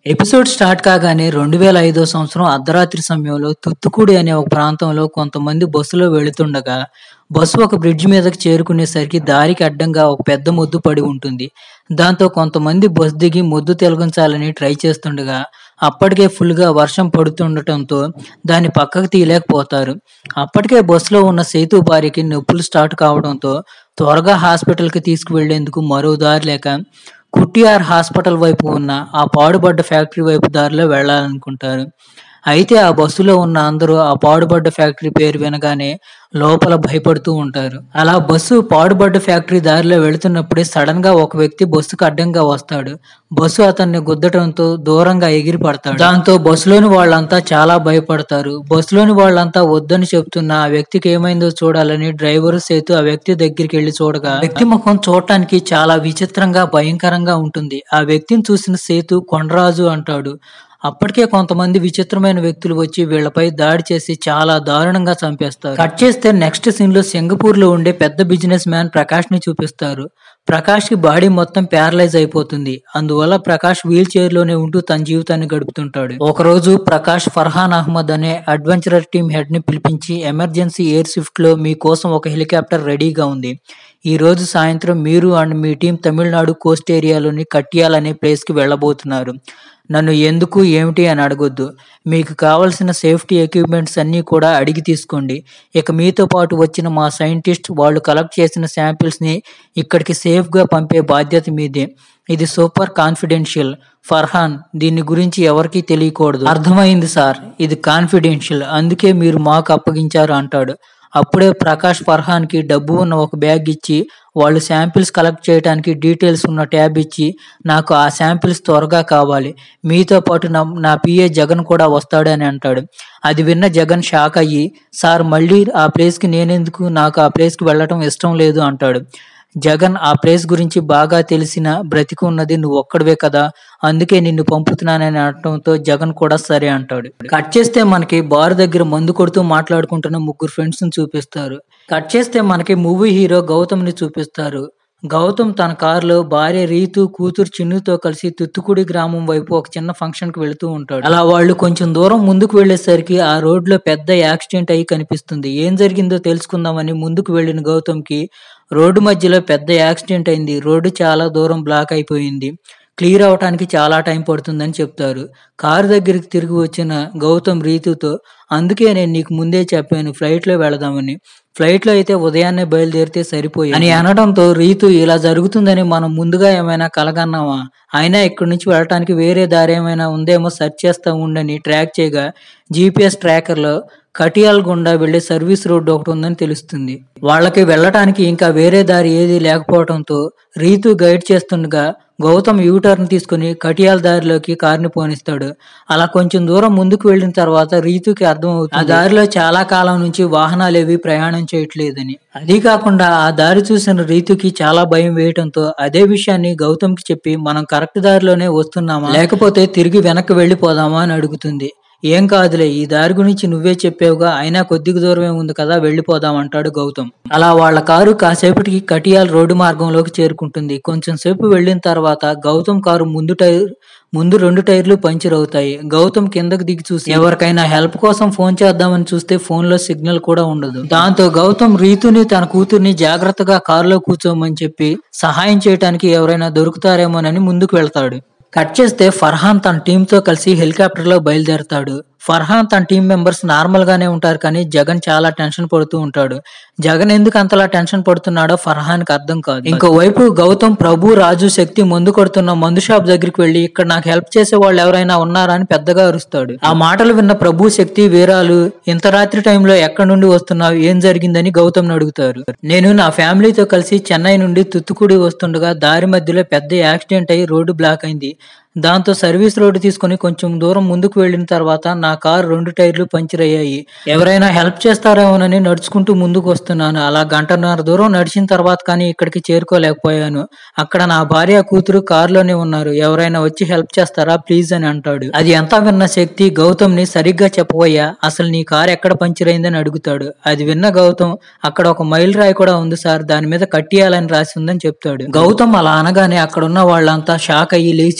episode start కాగానే రెండు వేల ఐదో సంవత్సరం అర్ధరాత్రి సమయంలో తుత్తుకుడి అనే ఒక ప్రాంతంలో కొంతమంది బస్సులో వెళుతుండగా బస్సు ఒక బ్రిడ్జ్ మీదకి చేరుకునేసరికి దారికి అడ్డంగా ఒక పెద్ద మొద్దు పడి ఉంటుంది దాంతో కొంతమంది బస్సు దిగి మొద్దు తొలగించాలని ట్రై చేస్తుండగా అప్పటికే ఫుల్గా వర్షం పడుతుండటంతో దాన్ని పక్కకు తీయలేకపోతారు అప్పటికే బస్సులో ఉన్న సేతు భార్యకి నొప్పులు స్టార్ట్ కావడంతో త్వరగా హాస్పిటల్కి తీసుకువెళ్లేందుకు మరో దారి లేక కుట్టియార్ హాస్పిటల్ వైపు ఉన్న ఆ పాడుబడ్డ ఫ్యాక్టరీ వైపు దారిలో వెళ్ళాలనుకుంటారు అయితే ఆ బస్సులో ఉన్న అందరూ ఆ పాడుబడ్డ ఫ్యాక్టరీ పేరు వినగానే లోపల భయపడుతూ ఉంటారు అలా బస్సు పాడుబడ్డ ఫ్యాక్టరీ దారిలో వెళుతున్నప్పుడే సడన్ గా ఒక వ్యక్తి బస్సుకు అడ్డంగా వస్తాడు బస్సు అతన్ని గుద్దటంతో దూరంగా ఎగిరి పడతాడు దాంతో బస్సులోని వాళ్ళంతా చాలా భయపడతారు బస్సులోని వాళ్ళంతా వద్దని చెప్తున్న ఆ వ్యక్తికి ఏమైందో చూడాలని డ్రైవర్ సేతు ఆ వ్యక్తి దగ్గరికి వెళ్లి చూడగా వ్యక్తి ముఖం చూడటానికి చాలా విచిత్రంగా భయంకరంగా ఉంటుంది ఆ వ్యక్తిని చూసిన సేతు కొండరాజు అంటాడు అప్పటికే కొంతమంది విచిత్రమైన వ్యక్తులు వచ్చి వీళ్ళపై దాడి చేసి చాలా దారుణంగా చంపేస్తారు కట్ చేస్తే నెక్స్ట్ సీన్ లో సింగపూర్ లో ఉండే పెద్ద బిజినెస్ మ్యాన్ ప్రకాష్ ని చూపిస్తారు ప్రకాష్ కి బాడీ మొత్తం ప్యారలైజ్ అయిపోతుంది అందువల్ల ప్రకాష్ వీల్ చైర్ లోనే ఉంటూ తన జీవితాన్ని గడుపుతుంటాడు ఒక రోజు ప్రకాష్ ఫర్హాన్ అహ్మద్ అనే అడ్వెంచరర్ టీమ్ హెడ్ ని పిలిపించి ఎమర్జెన్సీ ఎయిర్ షిఫ్ట్ లో మీకోసం ఒక హెలికాప్టర్ రెడీగా ఉంది ఈ రోజు సాయంత్రం మీరు అండ్ మీ టీం తమిళనాడు కోస్ట్ ఏరియాలోని కట్యాల్ అనే ప్లేస్ కి వెళ్ళబోతున్నారు నన్ను ఎందుకు ఏమిటి అని అడగొద్దు మీకు కావలసిన సేఫ్టీ ఎక్విప్మెంట్స్ అన్నీ కూడా అడిగి తీసుకోండి ఇక మీతో పాటు వచ్చిన మా సైంటిస్ట్ వాళ్ళు కలెక్ట్ చేసిన శాంపిల్స్ ని ఇక్కడికి సేఫ్ గా పంపే బాధ్యత మీదే ఇది సూపర్ కాన్ఫిడెన్షియల్ ఫర్హాన్ దీని గురించి ఎవరికీ తెలియకూడదు అర్థమైంది సార్ ఇది కాన్ఫిడెన్షియల్ అందుకే మీరు మాకు అప్పగించారు అంటాడు అప్పుడే ప్రకాష్ ఫర్హాన్ కి డబ్బు ఉన్న ఒక బ్యాగ్ ఇచ్చి వాళ్ళు శాంపిల్స్ కలెక్ట్ చేయడానికి డీటెయిల్స్ ఉన్న ట్యాబ్ ఇచ్చి నాకు ఆ శాంపిల్స్ త్వరగా కావాలి మీతో పాటు నా నా పిఏ జగన్ కూడా వస్తాడని అంటాడు అది విన్న జగన్ షాక్ అయ్యి సార్ మళ్ళీ ఆ ప్లేస్కి నేనెందుకు నాకు ఆ ప్లేస్కి వెళ్ళటం ఇష్టం లేదు అంటాడు జగన్ ఆ ప్లేస్ గురించి బాగా తెలిసిన బ్రతికి ఉన్నది నువ్వు ఒక్కడివే కదా అందుకే నిన్ను పంపుతున్నానని అనటంతో జగన్ కూడా సరే అంటాడు కట్ చేస్తే మనకి బార్ దగ్గర మందు కొడుతూ మాట్లాడుకుంటున్న ముగ్గురు ఫ్రెండ్స్ ని చూపిస్తారు కట్ చేస్తే మనకి మూవీ హీరో గౌతమ్ ని చూపిస్తారు గౌతమ్ తన కారులో భార్య రీతు కూతురు చిన్నుతో కలిసి తుత్తుకుడి గ్రామం వైపు ఒక చిన్న ఫంక్షన్ కి వెళుతూ ఉంటాడు అలా వాళ్ళు కొంచెం దూరం ముందుకు వెళ్లేసరికి ఆ రోడ్ లో పెద్ద యాక్సిడెంట్ అయి కనిపిస్తుంది ఏం జరిగిందో తెలుసుకుందామని ముందుకు వెళ్లిన గౌతమ్ కి రోడ్డు మధ్యలో పెద్ద యాక్సిడెంట్ అయింది రోడ్డు చాలా దూరం బ్లాక్ అయిపోయింది క్లియర్ అవటానికి చాలా టైం పడుతుందని చెప్తారు కారు దగ్గరికి తిరిగి వచ్చిన గౌతమ్ రీతుతో అందుకే నేను నీకు ముందే చెప్పాను ఫ్లైట్ లో వెళదామని ఫ్లైట్ లో అయితే ఉదయాన్నే బయలుదేరితే సరిపోయి అని అనడంతో రీతు ఇలా జరుగుతుందని మనం ముందుగా ఏమైనా కలగన్నామా అయినా ఇక్కడి నుంచి వెళ్ళటానికి వేరే దారి ఏమైనా ఉందేమో సెర్చ్ చేస్తా ఉండని ట్రాక్ చేయగా జీపీఎస్ ట్రాకర్ లో కటియాల్ గుండా వెళ్లే సర్వీస్ రోడ్డు ఒకటి ఉందని తెలుస్తుంది వాళ్ళకి వెళ్ళటానికి ఇంకా వేరే దారి ఏది లేకపోవడంతో రీతు గైడ్ చేస్తుండగా గౌతమ్ యూటర్న్ తీసుకుని కటియాల్ దారిలోకి కార్ని పోనిస్తాడు అలా కొంచెం దూరం ముందుకు వెళ్ళిన తర్వాత రీతుకి అర్థమవుతుంది ఆ దారిలో చాలా కాలం నుంచి వాహనాలు ఏవి ప్రయాణం చేయట్లేదని అదీ కాకుండా ఆ దారి చూసిన రీతుకి చాలా భయం వేయటంతో అదే విషయాన్ని గౌతమ్కి చెప్పి మనం కరెక్ట్ దారిలోనే వస్తున్నామా లేకపోతే తిరిగి వెనక్కి వెళ్ళిపోదామా అని అడుగుతుంది ఏం కాదులే ఈ దారి గురించి నువ్వే చెప్పావుగా అయినా కొద్దిగా దూరమే ఉంది కదా వెళ్ళిపోదాం అంటాడు గౌతమ్ అలా వాళ్ళ కారు కాసేపటికి కటియాల్ రోడ్డు మార్గంలోకి చేరుకుంటుంది కొంచెం సేపు వెళ్ళిన తర్వాత గౌతమ్ కారు ముందు టైర్ ముందు రెండు టైర్లు పంచర్ అవుతాయి గౌతమ్ కిందకు దిగి చూసి ఎవరికైనా హెల్ప్ కోసం ఫోన్ చేద్దామని చూస్తే ఫోన్ లో సిగ్నల్ కూడా ఉండదు దాంతో గౌతమ్ రీతుని తన కూతుర్ని జాగ్రత్తగా కారులో కూర్చోమని చెప్పి సహాయం చేయడానికి ఎవరైనా దొరుకుతారేమోనని ముందుకు వెళ్తాడు కట్ చేస్తే ఫర్హాన్ తన టీంతో కలిసి హెలికాప్టర్ లో బయలుదేరతాడు ఫర్హాన్ తన టీం మెంబర్స్ నార్మల్ గానే ఉంటారు కానీ జగన్ చాలా టెన్షన్ పడుతూ ఉంటాడు జగన్ ఎందుకు అంతలా టెన్షన్ పడుతున్నాడో ఫర్హాన్ కి అర్థం కాదు ఇంకోవైపు గౌతమ్ ప్రభు రాజు శక్తి మందు కొడుతున్న మందు షాప్ దగ్గరికి వెళ్లి ఇక్కడ నాకు హెల్ప్ చేసే వాళ్ళు ఎవరైనా ఉన్నారా అని పెద్దగా అరుస్తాడు ఆ మాటలు విన్న ప్రభు శక్తి వీరాలు ఇంత రాత్రి టైంలో ఎక్కడి నుండి వస్తున్నావు ఏం జరిగిందని గౌతమ్ అడుగుతారు నేను నా ఫ్యామిలీతో కలిసి చెన్నై నుండి తుత్తుకుడి వస్తుండగా దారి మధ్యలో పెద్ద యాక్సిడెంట్ అయి రోడ్డు బ్లాక్ అయింది దాంతో సర్వీస్ రోడ్డు తీసుకుని కొంచెం దూరం ముందుకు వెళ్ళిన తర్వాత నా కారు రెండు టైర్లు పంచర్ అయ్యాయి ఎవరైనా హెల్ప్ చేస్తారేమోనని నడుచుకుంటూ ముందుకు వస్తున్నాను అలా గంటన్నర దూరం నడిచిన తర్వాత కానీ ఇక్కడికి చేరుకోలేకపోయాను అక్కడ నా భార్య కూతురు కారులోనే ఉన్నారు ఎవరైనా వచ్చి హెల్ప్ చేస్తారా ప్లీజ్ అని అంటాడు అది ఎంత విన్న శక్తి గౌతమ్ ని సరిగ్గా చెప్పబోయా అసలు నీ కారు ఎక్కడ పంచర్ అయిందని అడుగుతాడు అది విన్న గౌతమ్ అక్కడ ఒక మైల్ రాయి కూడా ఉంది సార్ దాని మీద కట్టియాలని రాసి ఉందని చెప్తాడు గౌతమ్ అలా అనగానే అక్కడ ఉన్న వాళ్ళంతా షాక్ అయ్యి లేచి గౌతమ్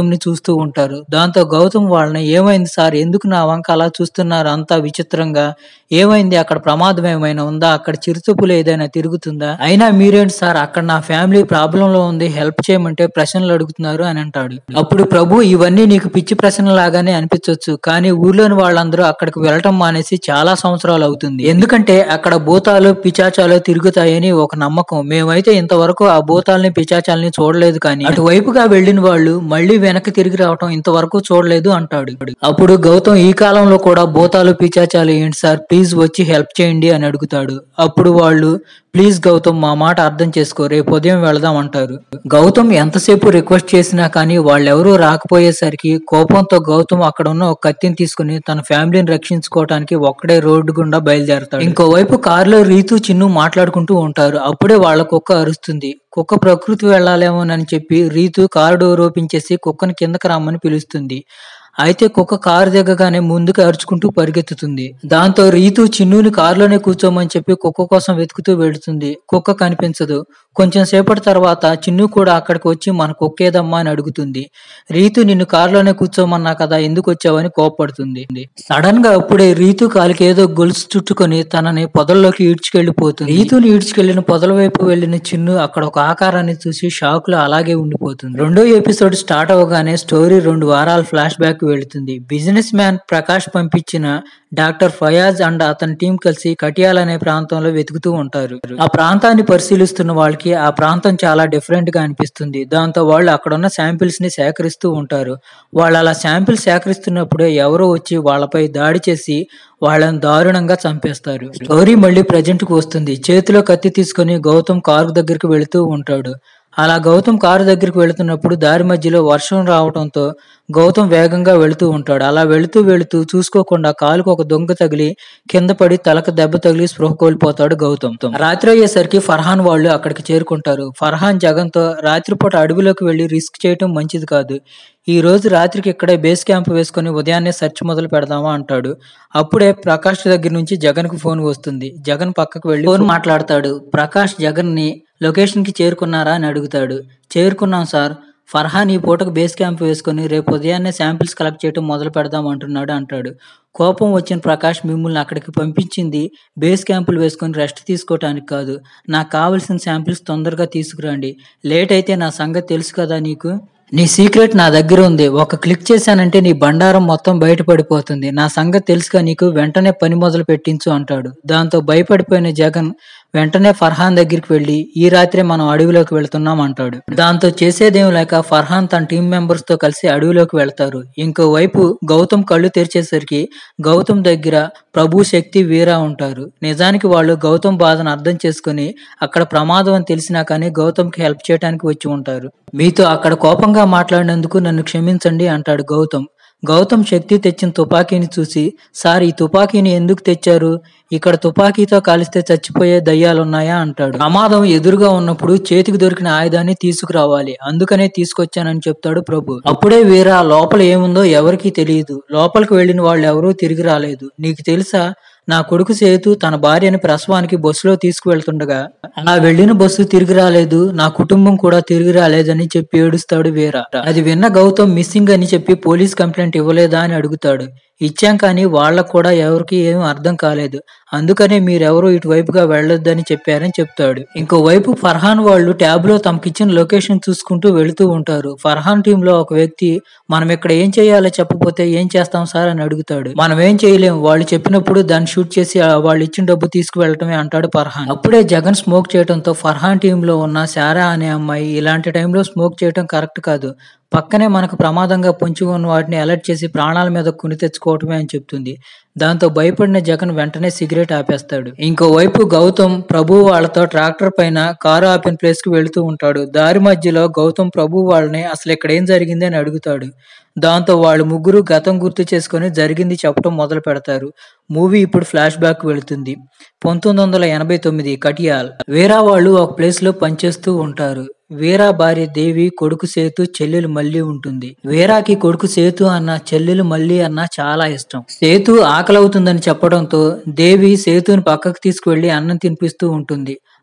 ని చూస్తూ ఉంటారు దాంతో గౌతమ్ వాళ్ళని ఏమైంది సార్ ఎందుకు నా వంక అలా చూస్తున్నారు అంతా విచిత్రంగా ఏమైంది అక్కడ ప్రమాదం ఏమైనా ఉందా అక్కడ చిరుతపులు ఏదైనా తిరుగుతుందా అయినా మీరేంటి సార్ అక్కడ నా ఫ్యామిలీ ప్రాబ్లం లో ఉంది హెల్ప్ చేయమంటే ప్రశ్నలు అడుగుతున్నారు అని అంటాడు అప్పుడు ప్రభు ఇవన్నీ నీకు పిచ్చి ప్రశ్నలు లాగానే అనిపించవచ్చు కానీ ఊర్లోని వాళ్ళందరూ అక్కడికి వెళ్ళటం మానేసి చాలా సంవత్సరాలు అవుతుంది ఎందుకంటే అక్కడ భూతాలు పిచాచాలు తిరుగుతాయని ఒక నమ్మకం మేమైతే ఇంతవరకు ఆ భూతాలని పిచాచాలని చూడలేదు కానీ అటువైపుగా వెళ్ళిన వాళ్ళు మళ్ళీ వెనక్కి తిరిగి రావటం ఇంతవరకు చూడలేదు అంటాడు అప్పుడు గౌతమ్ ఈ కాలంలో కూడా భూతాలు పిచాచాలు ఏంటి సార్ ప్లీజ్ వచ్చి హెల్ప్ చేయండి అని అడుగుతాడు అప్పుడు వాళ్ళు ప్లీజ్ గౌతమ్ మా మాట అర్థం చేసుకో రేపు ఉదయం వెళదాం అంటారు గౌతమ్ ఎంతసేపు రిక్వెస్ట్ చేసినా కానీ వాళ్ళెవరూ రాకపోయేసరికి కోపంతో గౌతమ్ అక్కడ ఉన్న ఒక కత్తిని తీసుకుని తన ఫ్యామిలీని రక్షించుకోవడానికి ఒక్కడే రోడ్డు గుండా బయలుదేరతాడు ఇంకోవైపు కారులో రీతు చిన్ను మాట్లాడుకుంటూ ఉంటారు అప్పుడే వాళ్ళ కుక్క అరుస్తుంది కుక్క ప్రకృతి వెళ్ళాలేమోనని చెప్పి రీతు కారు డోర్ ఓపెన్ చేసి కుక్కని కిందకి రమ్మని పిలుస్తుంది అయితే కుక్క కారు దిగగానే ముందుకు అరుచుకుంటూ పరిగెత్తుతుంది దాంతో రీతు చిన్నుని కారులోనే కూర్చోమని చెప్పి కుక్క కోసం వెతుకుతూ వెళుతుంది కుక్క కనిపించదు కొంచెం సేపటి తర్వాత చిన్ను కూడా అక్కడికి వచ్చి మన కుక్క ఏదమ్మా అని అడుగుతుంది రీతు నిన్ను కారులోనే కూర్చోమన్నా కదా ఎందుకు వచ్చావని కోపడుతుంది సడన్ గా అప్పుడే రీతు కాలికి ఏదో గొలుసు చుట్టుకొని తనని పొదల్లోకి ఈడ్చుకెళ్లిపోతుంది రీతుని ఈడ్చుకెళ్లిన పొదల వైపు వెళ్లిన చిన్ను అక్కడ ఒక ఆకారాన్ని చూసి షాక్ లో అలాగే ఉండిపోతుంది రెండో ఎపిసోడ్ స్టార్ట్ అవగానే స్టోరీ రెండు వారాల ఫ్లాష్ బ్యాక్ వెళుతుంది బిజినెస్ మ్యాన్ ప్రకాష్ పంపించిన డాక్టర్ ఫయాజ్ అండ్ అతని టీం కలిసి కటియాల్ అనే ప్రాంతంలో వెతుకుతూ ఉంటారు ఆ ప్రాంతాన్ని పరిశీలిస్తున్న వాళ్ళకి ఆ ప్రాంతం చాలా డిఫరెంట్ గా అనిపిస్తుంది దాంతో వాళ్ళు అక్కడ ఉన్న శాంపిల్స్ ని సేకరిస్తూ ఉంటారు వాళ్ళు అలా శాంపిల్స్ సేకరిస్తున్నప్పుడే ఎవరో వచ్చి వాళ్ళపై దాడి చేసి వాళ్ళని దారుణంగా చంపేస్తారు స్టోరీ మళ్ళీ ప్రజెంట్ కు వస్తుంది చేతిలో కత్తి తీసుకొని గౌతమ్ కారు దగ్గరికి వెళుతూ ఉంటాడు అలా గౌతమ్ కారు దగ్గరికి వెళుతున్నప్పుడు దారి మధ్యలో వర్షం రావడంతో గౌతమ్ వేగంగా వెళుతూ ఉంటాడు అలా వెళుతూ వెళుతూ చూసుకోకుండా కాలుకు ఒక దొంగ తగిలి కింద పడి తలకు దెబ్బ తగిలి స్పృహ కోల్పోతాడు గౌతమ్ రాత్రి అయ్యేసరికి ఫర్హాన్ వాళ్ళు అక్కడికి చేరుకుంటారు ఫర్హాన్ జగన్ తో రాత్రిపూట అడవిలోకి వెళ్లి రిస్క్ చేయటం మంచిది కాదు ఈ రోజు రాత్రికి ఇక్కడే బేస్ క్యాంప్ వేసుకుని ఉదయాన్నే సెర్చ్ మొదలు పెడదామా అంటాడు అప్పుడే ప్రకాష్ దగ్గర నుంచి జగన్ కు ఫోన్ వస్తుంది జగన్ పక్కకు వెళ్లి ఫోన్ మాట్లాడతాడు ప్రకాష్ జగన్ ని లొకేషన్ కి చేరుకున్నారా అని అడుగుతాడు చేరుకున్నాం సార్ ఫర్హాన్ ఈ పూటకు బేస్ క్యాంప్ వేసుకుని రేపు ఉదయాన్నే శాంపిల్స్ కలెక్ట్ చేయడం మొదలు పెడదాం అంటున్నాడు అంటాడు కోపం వచ్చిన ప్రకాష్ మిమ్మల్ని అక్కడికి పంపించింది బేస్ క్యాంపులు వేసుకొని రెస్ట్ తీసుకోవటానికి కాదు నాకు కావలసిన శాంపిల్స్ తొందరగా తీసుకురండి లేట్ అయితే నా సంగతి తెలుసు కదా నీకు నీ సీక్రెట్ నా దగ్గర ఉంది ఒక క్లిక్ చేశానంటే నీ బండారం మొత్తం బయటపడిపోతుంది నా సంగతి తెలుసుగా నీకు వెంటనే పని మొదలు పెట్టించు అంటాడు దాంతో భయపడిపోయిన జగన్ వెంటనే ఫర్హాన్ దగ్గరికి వెళ్లి ఈ రాత్రే మనం అడవిలోకి వెళ్తున్నాం అంటాడు దాంతో చేసేదేం లేక ఫర్హాన్ తన టీం మెంబర్స్ తో కలిసి అడవిలోకి వెళ్తారు ఇంకోవైపు గౌతమ్ కళ్ళు తెరిచేసరికి గౌతమ్ దగ్గర ప్రభు శక్తి వీరా ఉంటారు నిజానికి వాళ్ళు గౌతమ్ బాధను అర్థం చేసుకుని అక్కడ ప్రమాదం అని తెలిసినా కానీ గౌతమ్ కి హెల్ప్ చేయడానికి వచ్చి ఉంటారు మీతో అక్కడ కోపంగా మాట్లాడినందుకు నన్ను క్షమించండి అంటాడు గౌతమ్ గౌతమ్ శక్తి తెచ్చిన తుపాకీని చూసి సార్ ఈ తుపాకీని ఎందుకు తెచ్చారు ఇక్కడ తుపాకీతో కాలిస్తే చచ్చిపోయే దయ్యాలున్నాయా అంటాడు ప్రమాదం ఎదురుగా ఉన్నప్పుడు చేతికి దొరికిన ఆయుధాన్ని తీసుకురావాలి అందుకనే తీసుకొచ్చానని చెప్తాడు ప్రభు అప్పుడే వీరా లోపల ఏముందో ఎవరికీ తెలియదు లోపలికి వెళ్ళిన వాళ్ళు ఎవరూ తిరిగి రాలేదు నీకు తెలుసా నా కొడుకు సేతు తన భార్యని ప్రసవానికి బస్సులో తీసుకువెళ్తుండగా అలా వెళ్లిన బస్సు తిరిగి రాలేదు నా కుటుంబం కూడా తిరిగి రాలేదని చెప్పి ఏడుస్తాడు వీర అది విన్న గౌతమ్ మిస్సింగ్ అని చెప్పి పోలీస్ కంప్లైంట్ ఇవ్వలేదా అని అడుగుతాడు ఇచ్చాం కానీ వాళ్ళకు కూడా ఎవరికి ఏం అర్థం కాలేదు అందుకనే మీరెవరూ ఇటువైపుగా వెళ్ళొద్దని చెప్పారని చెప్తాడు ఇంకోవైపు ఫర్హాన్ వాళ్ళు ట్యాబ్ లో తమకిచ్చిన లొకేషన్ చూసుకుంటూ వెళుతూ ఉంటారు ఫర్హాన్ టీమ్ లో ఒక వ్యక్తి మనం ఇక్కడ ఏం చేయాలో చెప్పపోతే ఏం చేస్తాం సార్ అని అడుగుతాడు మనం ఏం చేయలేం వాళ్ళు చెప్పినప్పుడు దాన్ని షూట్ చేసి ఆ వాళ్ళు ఇచ్చిన డబ్బు తీసుకువెళ్ళటమే అంటాడు ఫర్హాన్ అప్పుడే జగన్ స్మోక్ చేయడంతో ఫర్హాన్ టీమ్ లో ఉన్న శారా అనే అమ్మాయి ఇలాంటి టైంలో స్మోక్ చేయడం కరెక్ట్ కాదు పక్కనే మనకు ప్రమాదంగా పొంచి ఉన్న వాటిని అలర్ట్ చేసి ప్రాణాల మీద కొని తెచ్చుకోవటమే అని చెప్తుంది దాంతో భయపడిన జగన్ వెంటనే సిగరెట్ ఆపేస్తాడు ఇంకోవైపు గౌతమ్ ప్రభు వాళ్ళతో ట్రాక్టర్ పైన కారు ఆపిన ప్లేస్ కి వెళుతూ ఉంటాడు దారి మధ్యలో గౌతమ్ ప్రభు వాళ్ళని అసలు ఇక్కడ ఏం జరిగింది అని అడుగుతాడు దాంతో వాళ్ళు ముగ్గురు గతం గుర్తు చేసుకొని జరిగింది చెప్పడం మొదలు పెడతారు మూవీ ఇప్పుడు ఫ్లాష్ బ్యాక్ వెళుతుంది పంతొమ్మిది వందల ఎనభై తొమ్మిది కటియాల్ వీరా వాళ్ళు ఒక ప్లేస్ లో పనిచేస్తూ ఉంటారు వీరా భార్య దేవి కొడుకు సేతు చెల్లెలు మల్లి ఉంటుంది వీరాకి కొడుకు సేతు అన్న చెల్లెలు మల్లి అన్న చాలా ఇష్టం సేతు ఆకలవుతుందని చెప్పడంతో దేవి సేతుని పక్కకు తీసుకువెళ్లి అన్నం తినిపిస్తూ ఉంటుంది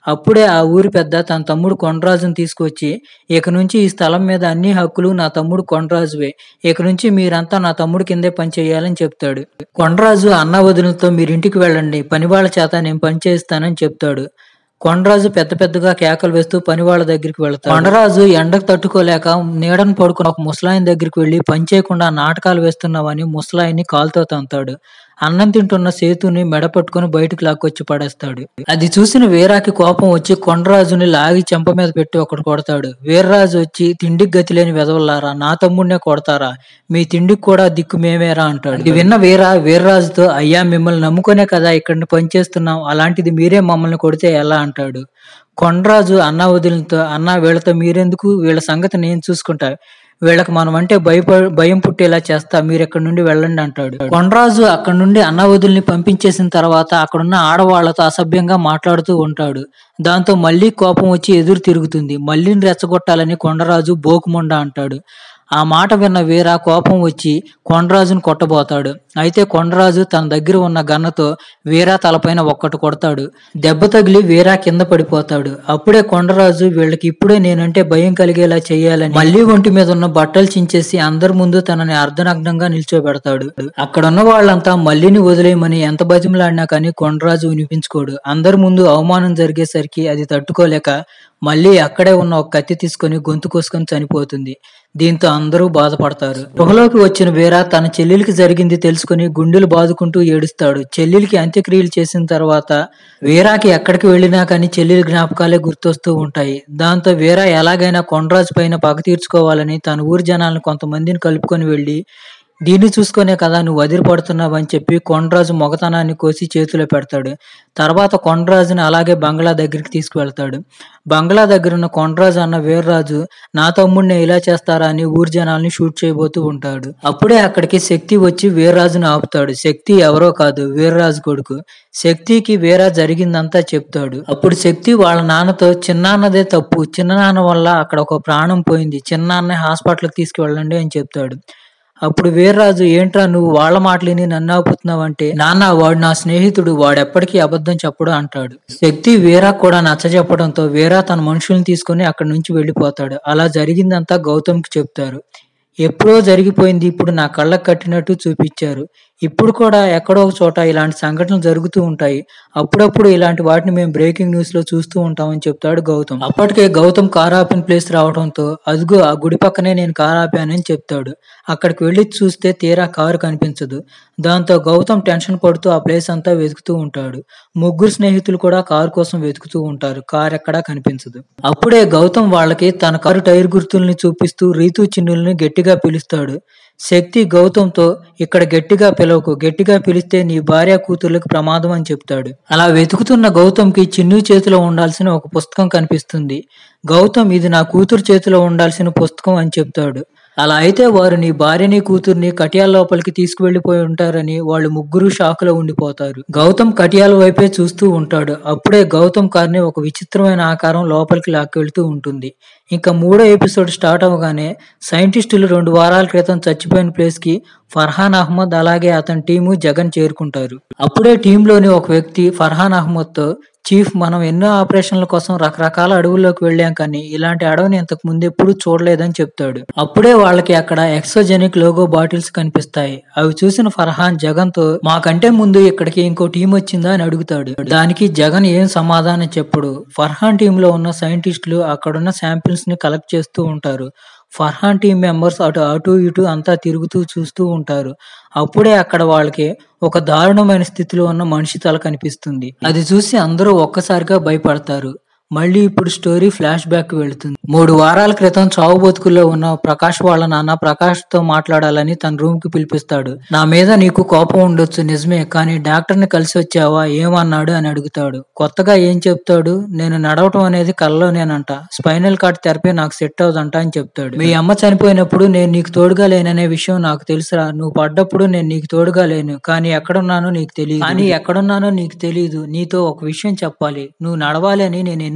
అప్పుడే ఆ ఊరి పెద్ద తన తమ్ముడు కొండరాజును తీసుకొచ్చి ఇక నుంచి ఈ స్థలం మీద అన్ని హక్కులు నా తమ్ముడు కొండరాజువే ఇక నుంచి మీరంతా నా తమ్ముడు కిందే పని చేయాలని చెప్తాడు కొండరాజు అన్న వదినలతో మీరు ఇంటికి వెళ్ళండి పనివాళ్ళ చేత నేను పని చేయిస్తానని చెప్తాడు కొండరాజు పెద్ద పెద్దగా కేకలు వేస్తూ పనివాళ్ళ దగ్గరికి వెళ్తాడు కొండరాజు ఎండకు తట్టుకోలేక నీడను పడుకుని ఒక ముసలాయన దగ్గరికి వెళ్లి పని చేయకుండా నాటకాలు వేస్తున్నావని ముసలాయిని కాలుతో తంతాడు అన్నం తింటున్న సేతుని మెడ పట్టుకుని బయటకు లాక్కొచ్చి పడేస్తాడు అది చూసిన వీరాకి కోపం వచ్చి కొండరాజుని లాగి చెంప మీద పెట్టి ఒకటి కొడతాడు వీర్రాజు వచ్చి తిండికి గతి లేని వెదవల్లారా నా తమ్ముడినే కొడతారా మీ తిండికి కూడా దిక్కు మేమేరా అంటాడు ఇది విన్న వీర వీర్రాజుతో అయ్యా మిమ్మల్ని నమ్ముకునే కదా ఇక్కడ పనిచేస్తున్నాం అలాంటిది మీరే మమ్మల్ని కొడితే ఎలా అంటాడు కొండరాజు అన్న వదిలితో అన్న వీళ్ళతో మీరెందుకు వీళ్ళ సంగతి నేను చూసుకుంటా వీళ్ళకి మనం అంటే భయప భయం పుట్టేలా చేస్తా మీరు ఇక్కడ నుండి వెళ్ళండి అంటాడు కొండరాజు అక్కడ నుండి అన్న వదుల్ని పంపించేసిన తర్వాత అక్కడున్న ఆడవాళ్లతో అసభ్యంగా మాట్లాడుతూ ఉంటాడు దాంతో మళ్ళీ కోపం వచ్చి ఎదురు తిరుగుతుంది మళ్ళీ రెచ్చగొట్టాలని కొండరాజు బోకుముండ అంటాడు ఆ మాట విన్న వీర కోపం వచ్చి కొండరాజును కొట్టబోతాడు అయితే కొండరాజు తన దగ్గర ఉన్న గన్నతో వీర తలపైన ఒక్కటి కొడతాడు దెబ్బ తగిలి వీర కింద పడిపోతాడు అప్పుడే కొండరాజు వీళ్ళకి ఇప్పుడే నేనంటే భయం కలిగేలా చేయాలని మళ్ళీ ఒంటి మీద ఉన్న బట్టలు చించేసి అందరి ముందు తనని అర్ధనగ్నంగా నిల్చోబెడతాడు అక్కడున్న వాళ్ళంతా మల్లిని వదిలేయమని ఎంత బతిమలాడినా కానీ కొండరాజు వినిపించుకోడు అందరి ముందు అవమానం జరిగేసరికి అది తట్టుకోలేక మళ్ళీ అక్కడే ఉన్న ఒక కత్తి తీసుకొని గొంతు కోసుకొని చనిపోతుంది దీంతో అందరూ బాధపడతారు గృహలోకి వచ్చిన వీర తన చెల్లెలికి జరిగింది తెలుసుకుని గుండెలు బాదుకుంటూ ఏడుస్తాడు చెల్లెలికి అంత్యక్రియలు చేసిన తర్వాత వీరాకి ఎక్కడికి వెళ్ళినా కానీ చెల్లెలి జ్ఞాపకాలే గుర్తొస్తూ ఉంటాయి దాంతో వీర ఎలాగైనా కొండరాజు పైన పగ తీర్చుకోవాలని తన ఊరి జనాలను కొంతమందిని కలుపుకొని వెళ్ళి దీన్ని చూసుకునే కదా నువ్వు వదిలిపడుతున్నావని చెప్పి కొండరాజు మొగతనాన్ని కోసి చేతిలో పెడతాడు తర్వాత కొండరాజుని అలాగే బంగ్లా దగ్గరికి తీసుకువెళ్తాడు బంగ్లా దగ్గర ఉన్న కొండరాజు అన్న వీర్రాజు నా తమ్ముడిని ఇలా చేస్తారా అని ఊరి జనాల్ని షూట్ చేయబోతూ ఉంటాడు అప్పుడే అక్కడికి శక్తి వచ్చి వీర్రాజుని ఆపుతాడు శక్తి ఎవరో కాదు వీర్రాజు కొడుకు శక్తికి వీరా జరిగిందంతా చెప్తాడు అప్పుడు శక్తి వాళ్ళ నాన్నతో చిన్నాన్నదే తప్పు చిన్ననాన్న వల్ల అక్కడ ఒక ప్రాణం పోయింది చిన్నాన్న హాస్పిటల్కి తీసుకువెళ్ళండి అని చెప్తాడు అప్పుడు వీర్రాజు ఏంట్రా నువ్వు వాళ్ళ మాటలిని నన్ను ఆపుతున్నావంటే నాన్న వాడు నా స్నేహితుడు వాడెప్పటికీ అబద్ధం చెప్పడు అంటాడు శక్తి వీరా కూడా నచ్చ చెప్పడంతో వీరా తన మనుషుల్ని తీసుకుని అక్కడి నుంచి వెళ్ళిపోతాడు అలా జరిగిందంతా గౌతమ్కి చెప్తారు ఎప్పుడో జరిగిపోయింది ఇప్పుడు నా కళ్ళకు కట్టినట్టు చూపించారు ఇప్పుడు కూడా ఎక్కడో ఒక చోట ఇలాంటి సంఘటనలు జరుగుతూ ఉంటాయి అప్పుడప్పుడు ఇలాంటి వాటిని మేము బ్రేకింగ్ న్యూస్ లో చూస్తూ ఉంటామని చెప్తాడు గౌతమ్ అప్పటికే గౌతమ్ కార్ ఆపిన ప్లేస్ రావడంతో అదిగో ఆ గుడి పక్కనే నేను కార్ ఆపానని చెప్తాడు అక్కడికి వెళ్ళి చూస్తే తీరా కారు కనిపించదు దాంతో గౌతమ్ టెన్షన్ పడుతూ ఆ ప్లేస్ అంతా వెతుకుతూ ఉంటాడు ముగ్గురు స్నేహితులు కూడా కారు కోసం వెతుకుతూ ఉంటారు కారు ఎక్కడా కనిపించదు అప్పుడే గౌతమ్ వాళ్ళకి తన కారు టైర్ గుర్తుల్ని చూపిస్తూ రీతు చిన్నుల్ని గట్టిగా పిలుస్తాడు శక్తి గౌతమ్తో ఇక్కడ గట్టిగా పిలవకు గట్టిగా పిలిస్తే నీ భార్య కూతుర్లకు ప్రమాదం అని చెప్తాడు అలా వెతుకుతున్న గౌతమ్కి చిన్ను చేతిలో ఉండాల్సిన ఒక పుస్తకం కనిపిస్తుంది గౌతమ్ ఇది నా కూతురు చేతిలో ఉండాల్సిన పుస్తకం అని చెప్తాడు అలా అయితే వారు నీ భార్యని కూతుర్ని కటియాల లోపలికి తీసుకువెళ్లిపోయి ఉంటారని వాళ్ళు ముగ్గురు షాక్ లో ఉండిపోతారు గౌతమ్ కటియాల వైపే చూస్తూ ఉంటాడు అప్పుడే గౌతమ్ కార్ని ఒక విచిత్రమైన ఆకారం లోపలికి లాక్కెళ్తూ ఉంటుంది ఇంకా మూడో ఎపిసోడ్ స్టార్ట్ అవగానే సైంటిస్టులు రెండు వారాల క్రితం చచ్చిపోయిన ప్లేస్ కి ఫర్హాన్ అహ్మద్ అలాగే అతని టీము జగన్ చేరుకుంటారు అప్పుడే టీంలోని ఒక వ్యక్తి ఫర్హాన్ అహ్మద్ తో చీఫ్ మనం ఎన్నో ఆపరేషన్ల కోసం రకరకాల అడవుల్లోకి వెళ్ళాం కానీ ఇలాంటి అడవిని ఇంతకు ముందు ఎప్పుడు చూడలేదని చెప్తాడు అప్పుడే వాళ్ళకి అక్కడ ఎక్సోజెనిక్ లోగో బాటిల్స్ కనిపిస్తాయి అవి చూసిన ఫర్హాన్ జగన్ తో మాకంటే ముందు ఇక్కడికి ఇంకో టీం వచ్చిందా అని అడుగుతాడు దానికి జగన్ ఏం సమాధానం చెప్పడు ఫర్హాన్ టీమ్ లో ఉన్న సైంటిస్టులు అక్కడున్న శాంపిల్స్ ని కలెక్ట్ చేస్తూ ఉంటారు ఫర్హాన్ టీం మెంబర్స్ అటు అటు ఇటు అంతా తిరుగుతూ చూస్తూ ఉంటారు అప్పుడే అక్కడ వాళ్ళకి ఒక దారుణమైన స్థితిలో ఉన్న మనిషి తల కనిపిస్తుంది అది చూసి అందరూ ఒక్కసారిగా భయపడతారు మళ్ళీ ఇప్పుడు స్టోరీ ఫ్లాష్ బ్యాక్ వెళుతుంది మూడు వారాల క్రితం చావు బతుకుల్లో ఉన్న ప్రకాష్ వాళ్ళ నాన్న ప్రకాష్ తో మాట్లాడాలని తన రూమ్ కి పిలిపిస్తాడు నా మీద నీకు కోపం ఉండొచ్చు నిజమే కానీ డాక్టర్ ని కలిసి వచ్చావా ఏమన్నాడు అని అడుగుతాడు కొత్తగా ఏం చెప్తాడు నేను నడవటం అనేది కల్లోనేనంట స్పైనల్ కార్డ్ థెరపీ నాకు సెట్ అవుదంట అని చెప్తాడు మీ అమ్మ చనిపోయినప్పుడు నేను నీకు తోడుగా లేననే విషయం నాకు తెలుసురా నువ్వు పడ్డప్పుడు నేను నీకు తోడుగా లేను కానీ ఎక్కడున్నానో నీకు తెలియదు కానీ ఎక్కడున్నానో నీకు తెలియదు నీతో ఒక విషయం చెప్పాలి నువ్వు నడవాలి అని నేను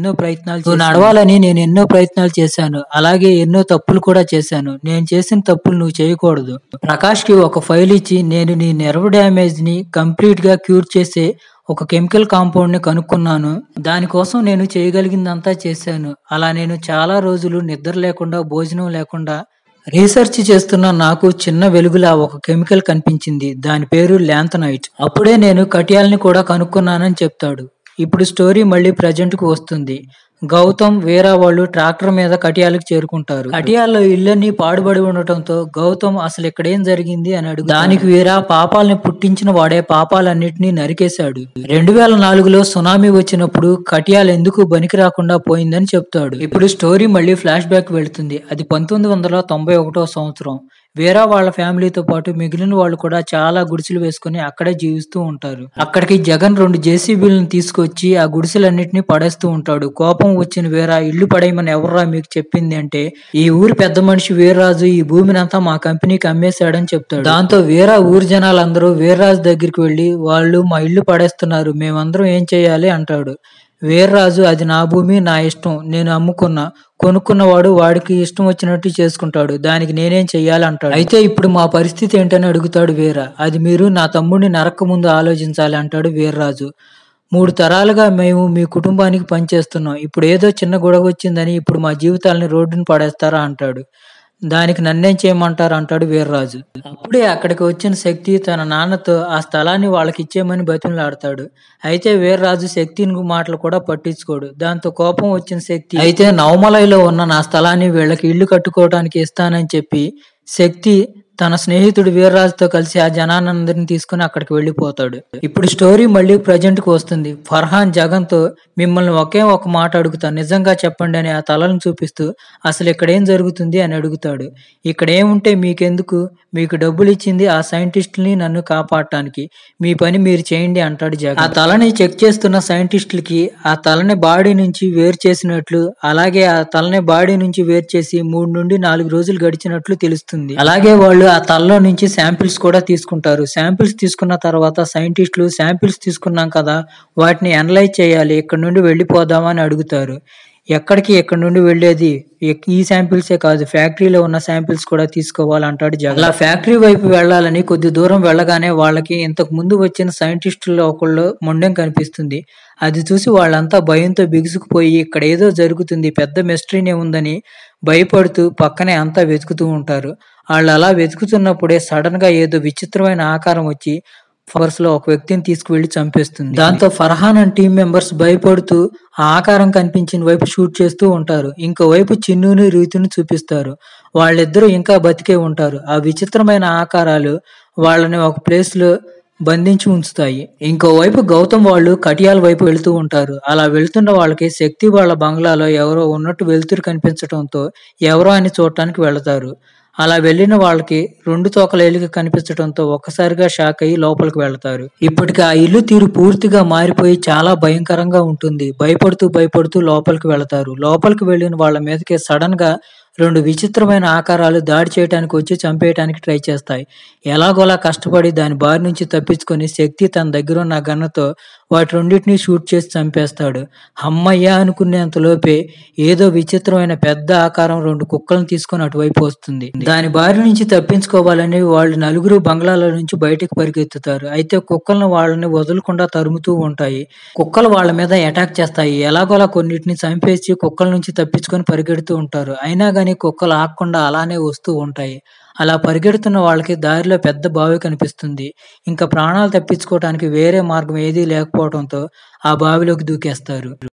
ఎన్నో ప్రయత్నాలు నువ్వు నడవాలని నేను ఎన్నో ప్రయత్నాలు చేశాను అలాగే ఎన్నో తప్పులు కూడా చేశాను నేను చేసిన తప్పులు నువ్వు చేయకూడదు ప్రకాష్ కి ఒక ఫైల్ ఇచ్చి నేను నీ నెర్వ్ డ్యామేజ్ ని కంప్లీట్ గా క్యూర్ చేసే ఒక కెమికల్ కాంపౌండ్ ని కనుక్కున్నాను దానికోసం నేను చేయగలిగిందంతా చేశాను అలా నేను చాలా రోజులు నిద్ర లేకుండా భోజనం లేకుండా రీసెర్చ్ చేస్తున్న నాకు చిన్న వెలుగులా ఒక కెమికల్ కనిపించింది దాని పేరు ల్యాంథనైట్ అప్పుడే నేను కటియాల్ని కూడా కనుక్కున్నానని చెప్తాడు ఇప్పుడు స్టోరీ మళ్ళీ ప్రజెంట్ కు వస్తుంది గౌతమ్ వీరా వాళ్ళు ట్రాక్టర్ మీద కటియాలకు చేరుకుంటారు కటియాల్లో ఇళ్ళన్నీ పాడుబడి ఉండటంతో గౌతమ్ అసలు ఇక్కడ ఏం జరిగింది అని అడుగు దానికి వీరా పాపాలని పుట్టించిన వాడే పాపాలన్నిటినీ నరికేశాడు రెండు వేల నాలుగులో సునామీ వచ్చినప్పుడు కటియాల్ ఎందుకు బనికి రాకుండా పోయిందని చెప్తాడు ఇప్పుడు స్టోరీ మళ్ళీ ఫ్లాష్ బ్యాక్ వెళ్తుంది అది పంతొమ్మిది వందల తొంభై ఒకటో సంవత్సరం వీరా వాళ్ళ ఫ్యామిలీతో పాటు మిగిలిన వాళ్ళు కూడా చాలా గుడిసెలు వేసుకుని అక్కడే జీవిస్తూ ఉంటారు అక్కడికి జగన్ రెండు జేసీబీలను తీసుకొచ్చి ఆ గుడిసెలన్నిటిని పడేస్తూ ఉంటాడు కోపం వచ్చిన వీరా ఇల్లు పడేయమని ఎవర్రా మీకు చెప్పింది అంటే ఈ ఊరి పెద్ద మనిషి వీర్రాజు ఈ భూమినంతా మా కంపెనీకి అమ్మేశాడని చెప్తాడు దాంతో వీరా ఊరి జనాలందరూ వీర్రాజు దగ్గరికి వెళ్లి వాళ్ళు మా ఇల్లు పడేస్తున్నారు మేమందరం ఏం చేయాలి అంటాడు వీర్రాజు అది నా భూమి నా ఇష్టం నేను అమ్ముకున్నా కొనుక్కున్నవాడు వాడికి ఇష్టం వచ్చినట్టు చేసుకుంటాడు దానికి నేనేం చెయ్యాలి అంటాడు అయితే ఇప్పుడు మా పరిస్థితి ఏంటని అడుగుతాడు వీర అది మీరు నా తమ్ముడిని నరక ముందు ఆలోచించాలి అంటాడు వీర్రాజు మూడు తరాలుగా మేము మీ కుటుంబానికి పనిచేస్తున్నాం ఇప్పుడు ఏదో చిన్న గొడవ వచ్చిందని ఇప్పుడు మా జీవితాలని రోడ్డును పడేస్తారా అంటాడు దానికి నన్నేం చేయమంటారు అంటాడు వీర్రాజు అప్పుడే అక్కడికి వచ్చిన శక్తి తన నాన్నతో ఆ స్థలాన్ని వాళ్ళకి ఇచ్చేయమని బతిమలాడతాడు అయితే వీర్రాజు శక్తిని మాటలు కూడా పట్టించుకోడు దాంతో కోపం వచ్చిన శక్తి అయితే నవమలైలో ఉన్న నా స్థలాన్ని వీళ్ళకి ఇల్లు కట్టుకోవడానికి ఇస్తానని చెప్పి శక్తి తన స్నేహితుడు వీర్రాజుతో కలిసి ఆ జనానందరిని తీసుకుని అక్కడికి వెళ్ళిపోతాడు ఇప్పుడు స్టోరీ మళ్ళీ ప్రజెంట్ కు వస్తుంది ఫర్హాన్ జగన్ తో మిమ్మల్ని ఒకే ఒక మాట అడుగుతా నిజంగా చెప్పండి అని ఆ తలను చూపిస్తూ అసలు ఇక్కడ ఏం జరుగుతుంది అని అడుగుతాడు ఇక్కడ ఏముంటే మీకెందుకు మీకు డబ్బులు ఇచ్చింది ఆ సైంటిస్టుల్ని నన్ను కాపాడటానికి మీ పని మీరు చేయండి అంటాడు జగన్ ఆ తలని చెక్ చేస్తున్న సైంటిస్టులకి ఆ తలని బాడీ నుంచి వేరు చేసినట్లు అలాగే ఆ తలని బాడీ నుంచి వేరు చేసి మూడు నుండి నాలుగు రోజులు గడిచినట్లు తెలుస్తుంది అలాగే వాళ్ళు ఆ తలలో నుంచి శాంపిల్స్ కూడా తీసుకుంటారు శాంపిల్స్ తీసుకున్న తర్వాత సైంటిస్టులు శాంపిల్స్ తీసుకున్నాం కదా వాటిని అనలైజ్ చేయాలి ఇక్కడ నుండి వెళ్ళిపోదామని అడుగుతారు ఎక్కడికి ఎక్కడి నుండి వెళ్ళేది ఎక్- ఈ శాంపిల్సే కాదు ఫ్యాక్టరీలో ఉన్న శాంపిల్స్ కూడా తీసుకోవాలంటాడు జగన్ అలా ఫ్యాక్టరీ వైపు వెళ్ళాలని కొద్ది దూరం వెళ్ళగానే వాళ్ళకి ఇంతకు ముందు వచ్చిన సైంటిస్టుల్లో ఒకళ్ళు మొండెం కనిపిస్తుంది అది చూసి వాళ్ళంతా భయంతో బిగుసుకుపోయి ఇక్కడ ఏదో జరుగుతుంది పెద్ద మిస్టరీనే ఉందని భయపడుతూ పక్కనే అంతా వెతుకుతూ ఉంటారు వాళ్ళు అలా వెతుకుతున్నప్పుడే సడన్ గా ఏదో విచిత్రమైన ఆకారం వచ్చి ఫవర్స్ లో ఒక వ్యక్తిని తీసుకువెళ్లి చంపేస్తుంది దాంతో ఫర్హాన్ అండ్ టీం మెంబర్స్ భయపడుతూ ఆ ఆకారం కనిపించిన వైపు షూట్ చేస్తూ ఉంటారు ఇంకో వైపు చిన్నుని రీతుని చూపిస్తారు వాళ్ళిద్దరూ ఇంకా బతికే ఉంటారు ఆ విచిత్రమైన ఆకారాలు వాళ్ళని ఒక ప్లేస్ లో బంధించి ఉంచుతాయి ఇంకోవైపు గౌతమ్ వాళ్ళు కటియాల వైపు వెళ్తూ ఉంటారు అలా వెళ్తున్న వాళ్ళకి శక్తి వాళ్ళ బంగ్లాలో ఎవరో ఉన్నట్టు వెలుతురు కనిపించడంతో ఎవరో అని చూడటానికి వెళతారు అలా వెళ్ళిన వాళ్ళకి రెండు తోకల ఎలుక కనిపించడంతో ఒక్కసారిగా షాక్ అయ్యి లోపలికి వెళ్తారు ఇప్పటికి ఆ ఇల్లు తీరు పూర్తిగా మారిపోయి చాలా భయంకరంగా ఉంటుంది భయపడుతూ భయపడుతూ లోపలికి వెళతారు లోపలికి వెళ్ళిన వాళ్ళ మీదకి సడన్ గా రెండు విచిత్రమైన ఆకారాలు దాడి చేయడానికి వచ్చి చంపేయడానికి ట్రై చేస్తాయి ఎలాగోలా కష్టపడి దాని బారి నుంచి తప్పించుకొని శక్తి తన దగ్గర ఉన్న గన్నతో వాటి రెండింటిని షూట్ చేసి చంపేస్తాడు అమ్మయ్య అనుకునేంతలోపే ఏదో విచిత్రమైన పెద్ద ఆకారం రెండు కుక్కలను తీసుకొని అటువైపు వస్తుంది దాని బారి నుంచి తప్పించుకోవాలని వాళ్ళు నలుగురు బంగ్లాల నుంచి బయటకు పరిగెత్తుతారు అయితే కుక్కలను వాళ్ళని వదలకుండా తరుముతూ ఉంటాయి కుక్కలు వాళ్ళ మీద అటాక్ చేస్తాయి ఎలాగోలా కొన్నిటిని చంపేసి కుక్కల నుంచి తప్పించుకొని పరిగెడుతూ ఉంటారు అయినా గానీ కుక్కలు ఆగకుండా అలానే వస్తూ ఉంటాయి అలా పరిగెడుతున్న వాళ్ళకి దారిలో పెద్ద బావి కనిపిస్తుంది ఇంకా ప్రాణాలు తప్పించుకోవడానికి వేరే మార్గం ఏదీ లేకపోవడంతో ఆ బావిలోకి దూకేస్తారు